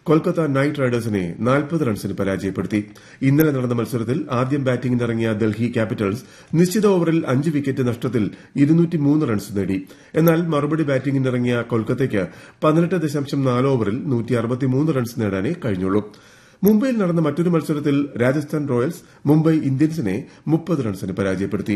Kolkata night റൈഡേഴ്സിനെ നാൽപ്പത് റൺസിന് പരാജയപ്പെടുത്തി ഇന്നലെ നടന്ന മത്സരത്തിൽ ആദ്യം ബാറ്റിംഗിനിറങ്ങിയ ഡൽഹി ക്യാപിറ്റൽസ് നിശ്ചിത ഓവറിൽ അഞ്ച് വിക്കറ്റ് നഷ്ടത്തിൽ റൺസ് നേടി എന്നാൽ മറുപടി ബാറ്റിംഗിനിറങ്ങിയ കൊൽക്കത്തയ്ക്ക് പതിനെട്ട് ദശാംശം നാല് ഓവറിൽ റൺസ് നേടാനേ കഴിഞ്ഞുള്ളൂ മുംബൈയിൽ നടന്ന മറ്റൊരു മത്സരത്തിൽ രാജസ്ഥാൻ റോയൽസ് മുംബൈ ഇന്ത്യൻസിനെ മുപ്പത് റൺസിന് പരാജയപ്പെടുത്തി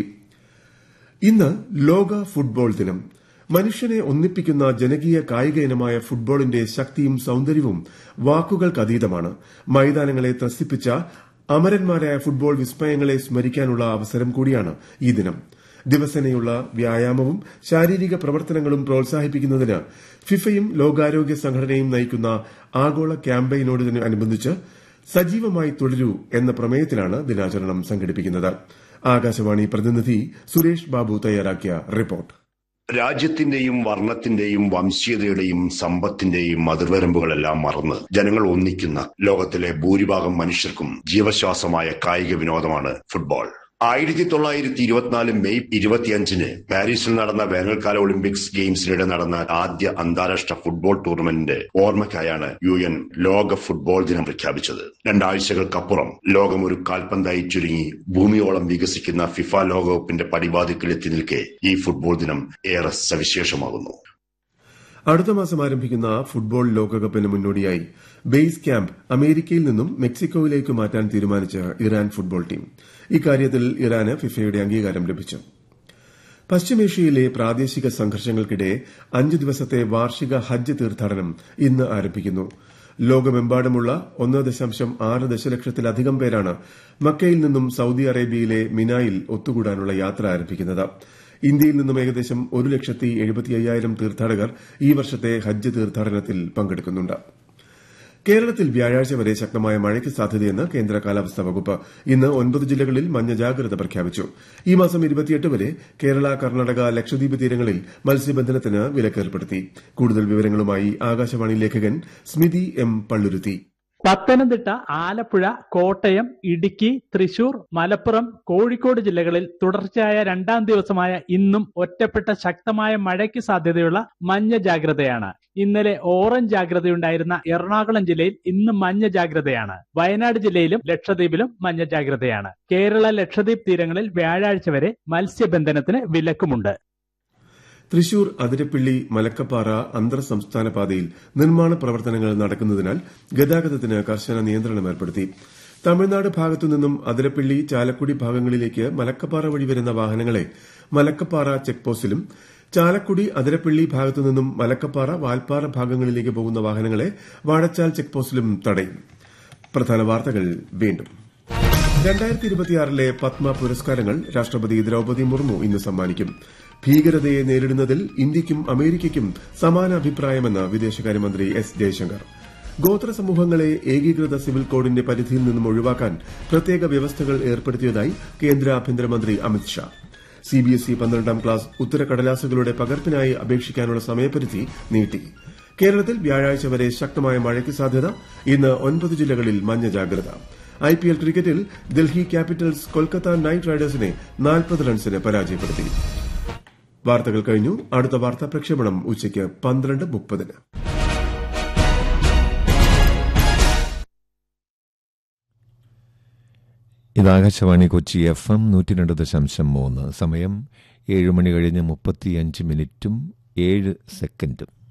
ഇന്ന് ലോക ഫുട്ബോൾ ദിനം മനുഷ്യനെ ഒന്നിപ്പിക്കുന്ന ജനകീയ കായിക ഇനമായ ഫുട്ബോളിന്റെ ശക്തിയും സൌന്ദര്യവും വാക്കുകൾക്കതീതമാണ് മൈതാനങ്ങളെ ത്രസിപ്പിച്ച അമരന്മാരായ ഫുട്ബോൾ വിസ്മയങ്ങളെ സ്മരിക്കാനുള്ള അവസരം കൂടിയാണ് ഈ ദിനം ദിവസേനയുള്ള വ്യായാമവും ശാരീരിക പ്രവർത്തനങ്ങളും പ്രോത്സാഹിപ്പിക്കുന്നതിന് ഫിഫയും ലോകാരോഗ്യ സംഘടനയും നയിക്കുന്ന ആഗോള ക്യാമ്പയിനോടനുബന്ധിച്ച് സജീവമായി തുടരൂ എന്ന പ്രമേയത്തിലാണ് ദിനാചരണം സംഘടിപ്പിക്കുന്നത് ആകാശവാണി പ്രതിനിധി സുരേഷ് ബാബു തയ്യാറാക്കിയ റിപ്പോർട്ട് രാജ്യത്തിന്റെയും വർണ്ണത്തിന്റെയും വംശീയതയുടെയും സമ്പത്തിന്റെയും അതിർവരമ്പുകളെല്ലാം മറന്ന് ജനങ്ങൾ ഒന്നിക്കുന്ന ലോകത്തിലെ ഭൂരിഭാഗം മനുഷ്യർക്കും ജീവശ്വാസമായ കായിക വിനോദമാണ് ഫുട്ബോൾ ആയിരത്തി തൊള്ളായിരത്തി ഇരുപത്തിനാല് മെയ് ഇരുപത്തിയഞ്ചിന് പാരീസിൽ നടന്ന വേനൽക്കാല ഒളിമ്പിക്സ് ഗെയിംസിനിടെ നടന്ന ആദ്യ അന്താരാഷ്ട്ര ഫുട്ബോൾ ടൂർണമെന്റിന്റെ ഓർമ്മയ്ക്കായാണ് യു എൻ ലോക ഫുട്ബോൾ ദിനം പ്രഖ്യാപിച്ചത് രണ്ടാഴ്ചകൾക്കപ്പുറം ലോകം ഒരു കാൽപന്തായി ചുരുങ്ങി ഭൂമിയോളം വികസിക്കുന്ന ഫിഫ ലോകകപ്പിന്റെ പടിവാതിക്കലെത്തി നിൽക്കെ ഈ ഫുട്ബോൾ ദിനം ഏറെ സവിശേഷമാകുന്നു അടുത്ത മാസം ആരംഭിക്കുന്ന ഫുട്ബോൾ ലോകകപ്പിന് മുന്നോടിയായി ബേസ് ക്യാമ്പ് അമേരിക്കയിൽ നിന്നും മെക്സിക്കോയിലേക്ക് മാറ്റാൻ തീരുമാനിച്ച ഇറാൻ ഫുട്ബോൾ ടീം ഇക്കാര്യത്തിൽ ഇറാന് ഫിഫയുടെ അംഗീകാരം ലഭിച്ചു പശ്ചിമേഷ്യയിലെ പ്രാദേശിക സംഘർഷങ്ങൾക്കിടെ അഞ്ച് ദിവസത്തെ വാർഷിക ഹജ്ജ് തീർത്ഥാടനം ഇന്ന് ആരംഭിക്കുന്നു ലോകമെമ്പാടുമുള്ള ഒന്ന് ദശാംശം ആറ് ദശലക്ഷത്തിലധികം പേരാണ് മക്കയിൽ നിന്നും സൌദി അറേബ്യയിലെ മിനായിൽ ഒത്തുകൂടാനുള്ള യാത്ര ആരംഭിക്കുന്നത് ഇന്ത്യയിൽ നിന്നും ഏകദേശം ഒരു ലക്ഷത്തി എഴുപത്തി അയ്യായിരം തീർത്ഥാടകർ ഈ വർഷത്തെ ഹജ്ജ് തീർത്ഥാടനത്തിൽ പങ്കെടുക്കുന്നുണ്ട് കേരളത്തിൽ വ്യാഴാഴ്ച വരെ ശക്തമായ മഴയ്ക്ക് സാധ്യതയെന്ന് കേന്ദ്ര കാലാവസ്ഥാ വകുപ്പ് ഇന്ന് ഒൻപത് ജില്ലകളിൽ മഞ്ഞ ജാഗ്രത പ്രഖ്യാപിച്ചു ഈ മാസം ഇരുപത്തിയെട്ട് വരെ കേരള കർണാടക ലക്ഷദ്വീപ് തീരങ്ങളിൽ മത്സ്യബന്ധനത്തിന് വിലക്കേർപ്പെടുത്തി കൂടുതൽ വിവരങ്ങളുമായി ആകാശവാണി ലേഖകൻ സ്മിതി എം പള്ളുരുത്തി പത്തനംതിട്ട ആലപ്പുഴ കോട്ടയം ഇടുക്കി തൃശൂർ മലപ്പുറം കോഴിക്കോട് ജില്ലകളിൽ തുടർച്ചയായ രണ്ടാം ദിവസമായ ഇന്നും ഒറ്റപ്പെട്ട ശക്തമായ മഴയ്ക്ക് സാധ്യതയുള്ള മഞ്ഞ ജാഗ്രതയാണ് ഇന്നലെ ഓറഞ്ച് ജാഗ്രതയുണ്ടായിരുന്ന എറണാകുളം ജില്ലയിൽ ഇന്ന് മഞ്ഞ ജാഗ്രതയാണ് വയനാട് ജില്ലയിലും ലക്ഷദ്വീപിലും മഞ്ഞ ജാഗ്രതയാണ് കേരള ലക്ഷദ്വീപ് തീരങ്ങളിൽ വ്യാഴാഴ്ച വരെ മത്സ്യബന്ധനത്തിന് വിലക്കുമുണ്ട് തൃശൂർ അതിരപ്പിള്ളി മലക്കപ്പാറ അന്തർ സംസ്ഥാന പാതയിൽ നിർമ്മാണ പ്രവർത്തനങ്ങൾ നടക്കുന്നതിനാൽ ഗതാഗതത്തിന് കർശന നിയന്ത്രണം ഏർപ്പെടുത്തി തമിഴ്നാട് ഭാഗത്തുനിന്നും അതിരപ്പിള്ളി ചാലക്കുടി ഭാഗങ്ങളിലേക്ക് മലക്കപ്പാറ വഴി വരുന്ന വാഹനങ്ങളെ മലക്കപ്പാറ ചെക്ക് പോസ്റ്റിലും ചാലക്കുടി അതിരപ്പിള്ളി ഭാഗത്തുനിന്നും മലക്കപ്പാറ വാൽപ്പാറ ഭാഗങ്ങളിലേക്ക് പോകുന്ന വാഹനങ്ങളെ വാഴച്ചാൽ ചെക്ക് പോസ്റ്റിലും തടയും പ്രധാന വാർത്തകൾ വീണ്ടും രണ്ടായിരത്തി ഇരുപത്തിയാറിലെ പത്മ പുരസ്കാരങ്ങൾ രാഷ്ട്രപതി ദ്രൌപതി മുർമു ഇന്ന് സമ്മാനിക്കും ഭീകരതയെ നേരിടുന്നതിൽ ഇന്ത്യയ്ക്കും അമേരിക്കയ്ക്കും സമാന അഭിപ്രായമെന്ന് വിദേശകാര്യമന്ത്രി എസ് ജയശങ്കർ ഗോത്ര സമൂഹങ്ങളെ ഏകീകൃത സിവിൽ കോഡിന്റെ പരിധിയിൽ നിന്നും ഒഴിവാക്കാൻ പ്രത്യേക വ്യവസ്ഥകൾ ഏർപ്പെടുത്തിയതായി കേന്ദ്ര ആഭ്യന്തരമന്ത്രി അമിത്ഷാ സിബിഎസ്ഇ പന്ത്രണ്ടാം ക്ലാസ് ഉത്തരക്കടലാസുകളുടെ പകർപ്പിനായി അപേക്ഷിക്കാനുള്ള സമയപരിധി നീട്ടി കേരളത്തിൽ വ്യാഴാഴ്ച വരെ ശക്തമായ മഴയ്ക്ക് സാധ്യത ഇന്ന് ഒൻപത് ജില്ലകളിൽ മഞ്ഞ ജാഗ്രത ഐപിഎൽ ക്രിക്കറ്റിൽ ഡൽഹി ക്യാപിറ്റൽസ് കൊൽക്കത്ത നൈറ്റ് റൈഡേഴ്സിനെ നാൽപ്പത് റൺസിന് പരാജയപ്പെടുത്തി വാർത്തകൾ കഴിഞ്ഞു അടുത്ത വാർത്താ പ്രക്ഷേപണം ഉച്ചയ്ക്ക് പന്ത്രണ്ട് മുപ്പതിന് ഇത് ആകാശവാണി കൊച്ചി എഫ് എം നൂറ്റി രണ്ട് ദശാംശം മൂന്ന് സമയം ഏഴ് മണി കഴിഞ്ഞ് മുപ്പത്തിയഞ്ച് മിനിറ്റും ഏഴ് സെക്കൻഡും